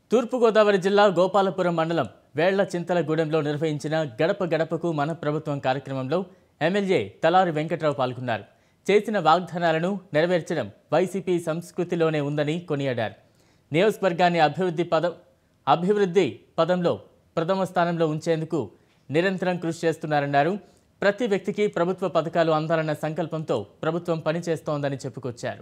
తూర్పుగోదావరి జిల్లా గోపాలపురం మండలం వేళ్ల చింతలగూడెంలో నిర్వహించిన గడప గడపకు మన ప్రభుత్వం కార్యక్రమంలో ఎమ్మెల్యే తలారి వెంకట్రావు పాల్గొన్నారు చేసిన వాగ్దానాలను నెరవేర్చడం వైసీపీ సంస్కృతిలోనే ఉందని కొనియాడారు నియోజకవర్గాన్ని అభివృద్ధి పదం అభివృద్ధి పదంలో ప్రథమ స్థానంలో ఉంచేందుకు నిరంతరం కృషి చేస్తున్నారన్నారు ప్రతి వ్యక్తికి ప్రభుత్వ పథకాలు అందాలన్న సంకల్పంతో ప్రభుత్వం పనిచేస్తోందని చెప్పుకొచ్చారు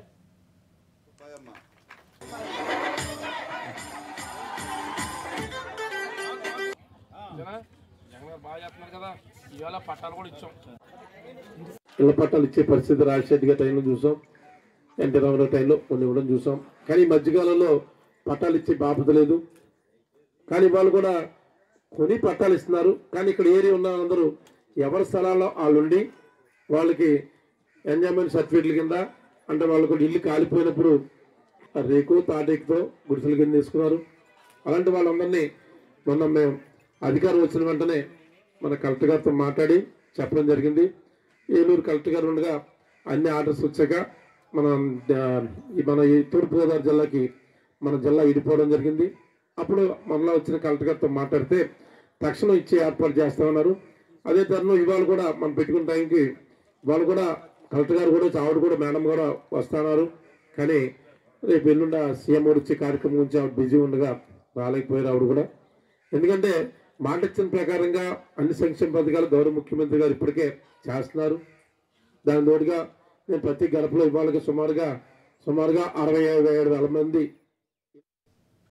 జనా జగన్ గారు బాగా చేస్తున్నారు కదా ఇవాళ పట్టాలు కూడా ఇచ్చాం ఇళ్ల పట్టాలు ఇచ్చే పరిస్థితి రాజశేఖర్ గారి టైంలో చూసాం ఎన్టీ రామారావు టైంలో కొన్ని ఇవ్వడం చూసాం కానీ ఈ మధ్యకాలంలో పట్టాలు ఇచ్చే బాధ్యత లేదు కానీ వాళ్ళు కూడా కొని పట్టాలు ఇస్తున్నారు కానీ ఇక్కడ ఏరియా ఉన్న అందరూ ఎవరి స్థలాల్లో వాళ్ళు ఉండి వాళ్ళకి ఎంజాయ్మెంట్ సర్టిఫికెట్ల కింద అంటే వాళ్ళకు ఇల్లు కాలిపోయినప్పుడు ఆ రేకు తాటేకుతో గుడిసెల కింద తీసుకున్నారు అలాంటి వాళ్ళందరినీ మొన్న మేము అధికారం వచ్చిన వెంటనే మన కలెక్టర్ గారితో మాట్లాడి చెప్పడం జరిగింది ఏలూరు కలెక్టర్ గారు ఉండగా అన్ని ఆర్డర్స్ వచ్చాక మన ఆ, ఈ మన ఈ తూర్పుగోదావరి జిల్లాకి మన జిల్లా ఇడిపోవడం జరిగింది అప్పుడు మనలో వచ్చిన కలెక్టర్ గారితో మాట్లాడితే తక్షణం ఇచ్చే ఏర్పాటు చేస్తామన్నారు అదే తరుణం ఇవాళ కూడా మనం పెట్టుకున్న టైంకి వాళ్ళు కూడా కలెక్టర్ గారు కూడా ఆవిడ కూడా మేడం కూడా వస్తున్నారు కానీ రేపు ఎల్లుండ సీఎం గారు వచ్చే కార్యక్రమం గురించి ఆవిడ బిజీ ఉండగా రాలేకపోయారు ఆవిడ కూడా ఎందుకంటే మాట ఇచ్చిన ప్రకారంగా అన్ని సంక్షేమ పథకాలు గౌరవ ముఖ్యమంత్రి గారు ఇప్పటికే చేస్తున్నారు దాని తోడుగా నేను ప్రతి గడపలో ఇవాళకి సుమారుగా సుమారుగా అరవై ఐదు ఏడు వేల మంది